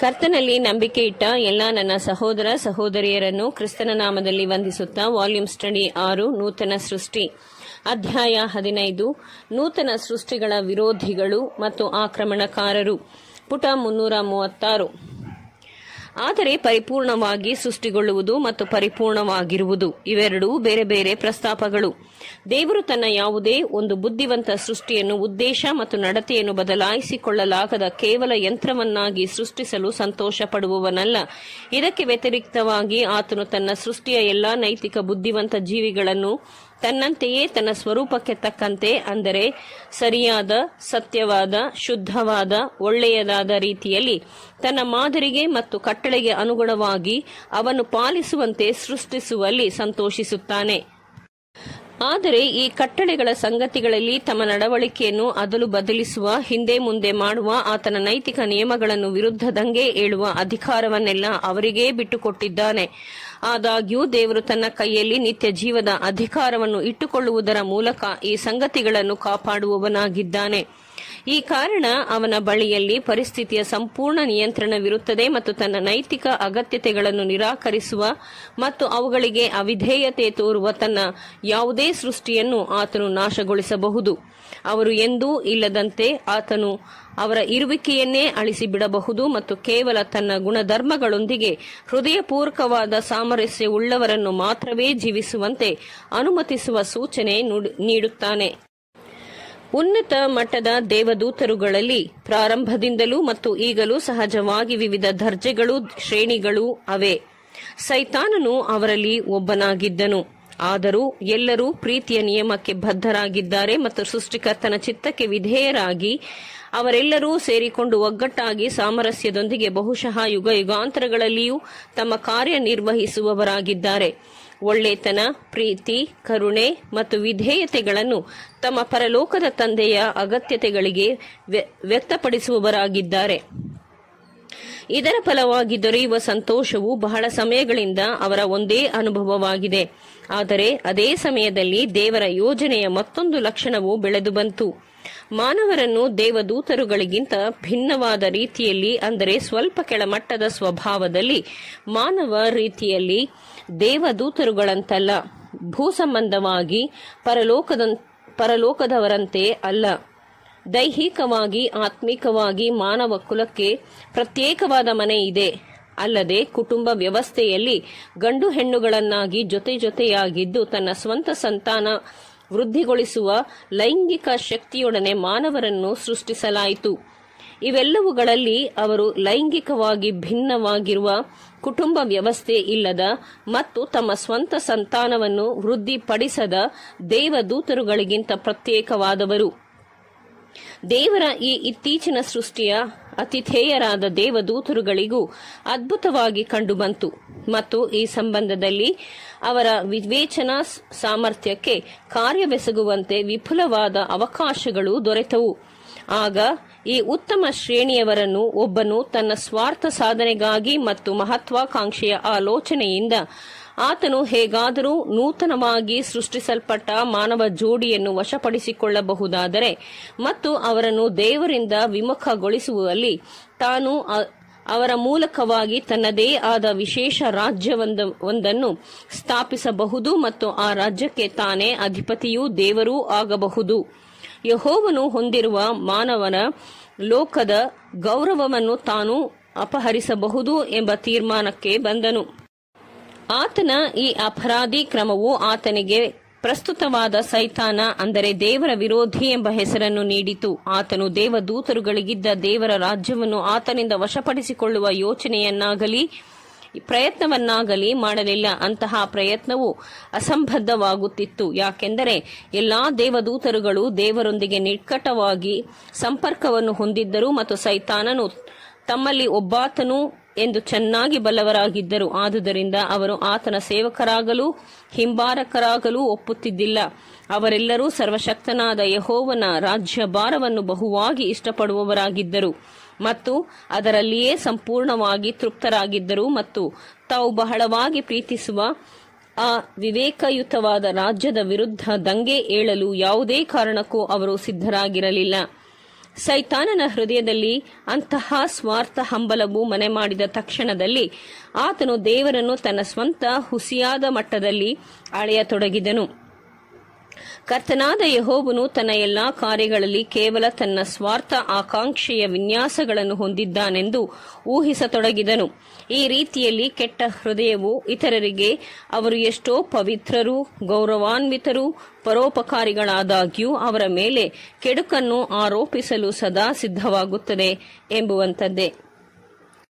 ಕರ್ತನಲ್ಲಿ ನಂಬಿಕೆ ಇಟ್ಟ ಎಲ್ಲ ನನ್ನ ಸಹೋದರ ಸಹೋದರಿಯರನ್ನು ಕ್ರಿಸ್ತನ ನಾಮದಲ್ಲಿ ವಂದಿಸುತ್ತಾ ವಾಲ್ಯೂಮ್ ಸ್ಟಡಿ ಆರು ನೂತನ ಸೃಷ್ಟಿ ಅಧ್ಯಾಯ ಹದಿನೈದು ನೂತನ ಸೃಷ್ಟಿಗಳ ವಿರೋಧಿಗಳು ಮತ್ತು ಆಕ್ರಮಣಕಾರರು ಪುಟ ಮುನ್ನೂರ ಮೂವತ್ತಾರು ಆದರೆ ಪರಿಪೂರ್ಣವಾಗಿ ಸೃಷ್ಟಿಗೊಳ್ಳುವುದು ಮತ್ತು ಪರಿಪೂರ್ಣವಾಗಿರುವುದು ಇವೆರಡೂ ಬೇರೆ ಬೇರೆ ಪ್ರಸ್ತಾಪಗಳು ದೇವರು ತನ್ನ ಯಾವುದೇ ಒಂದು ಬುದ್ಧಿವಂತ ಸೃಷ್ಟಿಯನ್ನು ಉದ್ದೇಶ ಮತ್ತು ನಡತೆಯನ್ನು ಬದಲಾಯಿಸಿಕೊಳ್ಳಲಾಗದ ಕೇವಲ ಯಂತ್ರವನ್ನಾಗಿ ಸೃಷ್ಟಿಸಲು ಸಂತೋಷ ಪಡುವವನಲ್ಲ ಇದಕ್ಕೆ ವ್ಯತಿರಿಕ್ತವಾಗಿ ಆತನು ತನ್ನ ಸೃಷ್ಟಿಯ ಎಲ್ಲಾ ನೈತಿಕ ಬುದ್ಧಿವಂತ ಜೀವಿಗಳನ್ನು ತನ್ನಂತೆಯೇ ತನ್ನ ಸ್ವರೂಪಕ್ಕೆ ತಕ್ಕಂತೆ ಅಂದರೆ ಸರಿಯಾದ ಸತ್ಯವಾದ ಶುದ್ಧವಾದ ಒಳ್ಳೆಯದಾದ ರೀತಿಯಲ್ಲಿ ತನ್ನ ಮಾದರಿಗೆ ಮತ್ತು ಕಟ್ಟಳೆಗೆ ಅನುಗುಣವಾಗಿ ಅವನು ಪಾಲಿಸುವಂತೆ ಸೃಷ್ಟಿಸುವಲ್ಲಿ ಸಂತೋಷಿಸುತ್ತಾನೆ ಆದರೆ ಈ ಕಟ್ಟಳೆಗಳ ಸಂಗತಿಗಳಲ್ಲಿ ತಮ್ಮ ನಡವಳಿಕೆಯನ್ನು ಅದಲು ಬದಲಿಸುವ ಹಿಂದೆ ಮುಂದೆ ಮಾಡುವ ಆತನ ನೈತಿಕ ನಿಯಮಗಳನ್ನು ವಿರುದ್ಧದಂಗೆ ಏಳುವ ಅಧಿಕಾರವನ್ನೆಲ್ಲ ಅವರಿಗೇ ಬಿಟ್ಟುಕೊಟ್ಟಿದ್ದಾನೆ ಆದಾಗ್ಯೂ ದೇವರು ತನ್ನ ಕೈಯಲ್ಲಿ ನಿತ್ಯ ಜೀವದ ಅಧಿಕಾರವನ್ನು ಇಟ್ಟುಕೊಳ್ಳುವುದರ ಮೂಲಕ ಈ ಸಂಗತಿಗಳನ್ನು ಕಾಪಾಡುವವನಾಗಿದ್ದಾನೆ ಈ ಕಾರಣ ಅವನ ಬಳಿಯಲ್ಲಿ ಪರಿಸ್ಥಿತಿಯ ಸಂಪೂರ್ಣ ನಿಯಂತ್ರಣವಿರುತ್ತದೆ ಮತ್ತು ತನ್ನ ನೈತಿಕ ಅಗತ್ಯತೆಗಳನ್ನು ನಿರಾಕರಿಸುವ ಮತ್ತು ಅವುಗಳಿಗೆ ಅವಿಧೇಯತೆ ತೋರುವ ತನ್ನ ಯಾವುದೇ ಸೃಷ್ಟಿಯನ್ನು ಆತನು ನಾಶಗೊಳಿಸಬಹುದು ಅವರು ಎಂದೂ ಇಲ್ಲದಂತೆ ಆತನು ಅವರ ಇರುವಿಕೆಯನ್ನೇ ಅಳಿಸಿಬಿಡಬಹುದು ಮತ್ತು ಕೇವಲ ತನ್ನ ಗುಣಧರ್ಮಗಳೊಂದಿಗೆ ಹೃದಯಪೂರ್ವಕವಾದ ಸಾಮರಸ್ಯವುಳ್ಳವರನ್ನು ಮಾತ್ರವೇ ಜೀವಿಸುವಂತೆ ಅನುಮತಿಸುವ ಸೂಚನೆ ನೀಡುತ್ತಾನೆ ಉನ್ನತ ಮಟ್ಟದ ದೇವದೂತರುಗಳಲ್ಲಿ ಪ್ರಾರಂಭದಿಂದಲೂ ಮತ್ತು ಈಗಲೂ ಸಹಜವಾಗಿ ವಿವಿಧ ದರ್ಜೆಗಳು ಶ್ರೇಣಿಗಳು ಅವೆ ಸೈತಾನನು ಅವರಲ್ಲಿ ಒಬ್ಬನಾಗಿದ್ದನು ಆದರೂ ಎಲ್ಲರೂ ಪ್ರೀತಿಯ ನಿಯಮಕ್ಕೆ ಬದ್ಧರಾಗಿದ್ದಾರೆ ಮತ್ತು ಸೃಷ್ಟಿಕರ್ತನ ಚಿತ್ತಕ್ಕೆ ವಿಧೇಯರಾಗಿ ಅವರೆಲ್ಲರೂ ಸೇರಿಕೊಂಡು ಒಗ್ಗಟ್ಟಾಗಿ ಸಾಮರಸ್ಯದೊಂದಿಗೆ ಬಹುಶಃ ಯುಗ ಯುಗಾಂತರಗಳಲ್ಲಿಯೂ ತಮ್ಮ ಕಾರ್ಯನಿರ್ವಹಿಸುವವರಾಗಿದ್ದಾರೆ ಒಳ್ಳೆತನ ಪ್ರೀತಿ ಕರುಣೆ ಮತ್ತು ವಿಧೇಯತೆಗಳನ್ನು ತಮ್ಮ ಪರಲೋಕದ ತಂದೆಯ ಅಗತ್ಯತೆಗಳಿಗೆ ವ್ಯಕ್ತಪಡಿಸುವವರಾಗಿದ್ದಾರೆ ಇದರ ಫಲವಾಗಿ ದೊರೆಯುವ ಸಂತೋಷವು ಬಹಳ ಸಮಯಗಳಿಂದ ಅವರ ಒಂದೇ ಅನುಭವವಾಗಿದೆ ಆದರೆ ಅದೇ ಸಮಯದಲ್ಲಿ ದೇವರ ಯೋಜನೆಯ ಮತ್ತೊಂದು ಲಕ್ಷಣವು ಬೆಳೆದು ಬಂತು ಮಾನವರನ್ನು ದೇವದೂತರುಗಳಿಗಿಂತ ಭಿನ್ನವಾದ ರೀತಿಯಲ್ಲಿ ಅಂದರೆ ಸ್ವಲ್ಪ ಕೆಳಮಟ್ಟದ ಸ್ವಭಾವದಲ್ಲಿ ಮಾನವ ರೀತಿಯಲ್ಲಿ ದೇವದೂತರುಗಳಂತಲ್ಲ ಭೂಸಂಬಂಧವಾಗಿ ಪರಲೋಕದ ಪರಲೋಕದವರಂತೆ ಅಲ್ಲ ದೈಹಿಕವಾಗಿ ಆತ್ಮಿಕವಾಗಿ ಮಾನವ ಕುಲಕ್ಕೆ ಪ್ರತ್ಯೇಕವಾದ ಮನೆ ಇದೆ ಅಲ್ಲದೆ ಕುಟುಂಬ ವ್ಯವಸ್ಥೆಯಲ್ಲಿ ಗಂಡು ಹೆಣ್ಣುಗಳನ್ನಾಗಿ ಜೊತೆ ಜೊತೆಯಾಗಿದ್ದು ತನ್ನ ಸ್ವಂತ ಸಂತಾನ ವೃದ್ಧಿಗೊಳಿಸುವ ಲೈಂಗಿಕ ಶಕ್ತಿಯೊಡನೆ ಮಾನವರನ್ನು ಸೃಷ್ಟಿಸಲಾಯಿತು ಇವೆಲ್ಲವುಗಳಲ್ಲಿ ಅವರು ಲೈಂಗಿಕವಾಗಿ ಭಿನ್ನವಾಗಿರುವ ಕುಟುಂಬ ವ್ಯವಸ್ಥೆ ಇಲ್ಲದ ಮತ್ತು ತಮ್ಮ ಸ್ವಂತ ಸಂತಾನವನ್ನು ವೃದ್ಧಿಪಡಿಸದ ದೇವದೂತರುಗಳಿಗಿಂತ ಪ್ರತ್ಯೇಕವಾದವರು ದೇವರ ಈ ಇತ್ತೀಚಿನ ಸೃಷ್ಟಿಯ ಅತಿಥೇಯರಾದ ದೇವದೂತರುಗಳಿಗೂ ಅದ್ಭುತವಾಗಿ ಕಂಡುಬಂತು ಮತ್ತು ಈ ಸಂಬಂಧದಲ್ಲಿ ಅವರ ವಿವೇಚನಾ ಸಾಮರ್ಥ್ಯಕ್ಕೆ ಕಾರ್ಯವೆಸಗುವಂತೆ ವಿಪುಲವಾದ ಅವಕಾಶಗಳು ದೊರೆತವು ಆಗ ಈ ಉತ್ತಮ ಶ್ರೇಣಿಯವರನ್ನು ಒಬ್ಬನು ತನ್ನ ಸ್ವಾರ್ಥ ಸಾಧನೆಗಾಗಿ ಮತ್ತು ಮಹತ್ವಾಕಾಂಕ್ಷೆಯ ಆಲೋಚನೆಯಿಂದ ಆತನು ಹೇಗಾದರೂ ನೂತನವಾಗಿ ಸೃಷ್ಟಿಸಲ್ಪಟ್ಟ ಮಾನವ ಜೋಡಿಯನ್ನು ವಶಪಡಿಸಿಕೊಳ್ಳಬಹುದಾದರೆ ಮತ್ತು ಅವರನ್ನು ದೇವರಿಂದ ವಿಮುಖಗೊಳಿಸುವಲ್ಲಿ ತಾನು ಅವರ ಮೂಲಕವಾಗಿ ತನ್ನದೇ ಆದ ವಿಶೇಷ ರಾಜ್ಯವೊಂದ ಒಂದನ್ನು ಸ್ಥಾಪಿಸಬಹುದು ಮತ್ತು ಆ ರಾಜ್ಯಕ್ಕೆ ತಾನೇ ಅಧಿಪತಿಯೂ ದೇವರೂ ಆಗಬಹುದು ಯಹೋವನು ಹೊಂದಿರುವ ಮಾನವನ ಲೋಕದ ಗೌರವವನ್ನು ತಾನು ಅಪಹರಿಸಬಹುದು ಎಂಬ ತೀರ್ಮಾನಕ್ಕೆ ಬಂದನು ಆತನ ಈ ಅಪರಾಧಿ ಕ್ರಮವು ಆತನಿಗೆ ಪ್ರಸ್ತುತವಾದ ಸೈತಾನ ಅಂದರೆ ದೇವರ ವಿರೋಧಿ ಎಂಬ ಹೆಸರನ್ನು ನೀಡಿತು ಆತನು ದೇವದೂತರುಗಳಿಗಿದ್ದ ದೇವರ ರಾಜ್ಯವನ್ನು ಆತನಿಂದ ವಶಪಡಿಸಿಕೊಳ್ಳುವ ಯೋಚನೆಯನ್ನಾಗಲಿ ಪ್ರಯತ್ನವನ್ನಾಗಲಿ ಮಾಡಲಿಲ್ಲ ಅಂತಹ ಪ್ರಯತ್ನವು ಅಸಂಬದ್ಧವಾಗುತ್ತಿತ್ತು ಯಾಕೆಂದರೆ ಎಲ್ಲಾ ದೇವದೂತರುಗಳು ದೇವರೊಂದಿಗೆ ನಿಕಟವಾಗಿ ಸಂಪರ್ಕವನ್ನು ಹೊಂದಿದ್ದರು ಮತ್ತು ಸೈತಾನನು ತಮ್ಮಲ್ಲಿ ಒಬ್ಬಾತನು ಎಂದು ಚೆನ್ನಾಗಿ ಬಲ್ಲವರಾಗಿದ್ದರು ಆದುದರಿಂದ ಅವರು ಆತನ ಸೇವಕರಾಗಲು ಹಿಂಬಾರಕರಾಗಲು ಒಪ್ಪುತ್ತಿದ್ದಿಲ್ಲ ಅವರೆಲ್ಲರೂ ಸರ್ವಶಕ್ತನಾದ ಯಹೋವನ ರಾಜ್ಯ ಭಾರವನ್ನು ಬಹುವಾಗಿ ಇಷ್ಟಪಡುವವರಾಗಿದ್ದರು ಮತ್ತು ಅದರಲ್ಲಿಯೇ ಸಂಪೂರ್ಣವಾಗಿ ತೃಪ್ತರಾಗಿದ್ದರು ಮತ್ತು ತಾವು ಬಹಳವಾಗಿ ಪ್ರೀತಿಸುವ ಆ ವಿವೇಕಯುತವಾದ ರಾಜ್ಯದ ವಿರುದ್ಧ ದಂಗೆ ಏಳಲು ಯಾವುದೇ ಕಾರಣಕ್ಕೂ ಅವರು ಸಿದ್ಧರಾಗಿರಲಿಲ್ಲ ಸೈತಾನನ ಹೃದಯದಲ್ಲಿ ಅಂತಹ ಸ್ವಾರ್ಥ ಹಂಬಲವು ಮನೆ ಮಾಡಿದ ತಕ್ಷಣದಲ್ಲಿ ಆತನು ದೇವರನ್ನು ತನ್ನ ಸ್ವಂತ ಹುಸಿಯಾದ ಮಟ್ಟದಲ್ಲಿ ಅಳೆಯತೊಡಗಿದನು ಕರ್ತನಾದ ಯಹೋವನು ತನ್ನ ಎಲ್ಲಾ ಕಾರ್ಯಗಳಲ್ಲಿ ಕೇವಲ ತನ್ನ ಸ್ವಾರ್ಥ ಆಕಾಂಕ್ಷೆಯ ವಿನ್ಯಾಸಗಳನ್ನು ಹೊಂದಿದ್ದಾನೆಂದು ಊಹಿಸತೊಡಗಿದನು ಈ ರೀತಿಯಲ್ಲಿ ಕೆಟ್ಟ ಹೃದಯವು ಇತರರಿಗೆ ಅವರು ಎಷ್ಟೋ ಪವಿತ್ರರು ಗೌರವಾನ್ವಿತರು ಪರೋಪಕಾರಿಗಳಾದಾಗ್ಯೂ ಅವರ ಮೇಲೆ ಕೆಡುಕನ್ನು ಆರೋಪಿಸಲು ಸದಾ ಸಿದ್ಧವಾಗುತ್ತದೆ ಎಂಬುವಂಥದ್ದೇ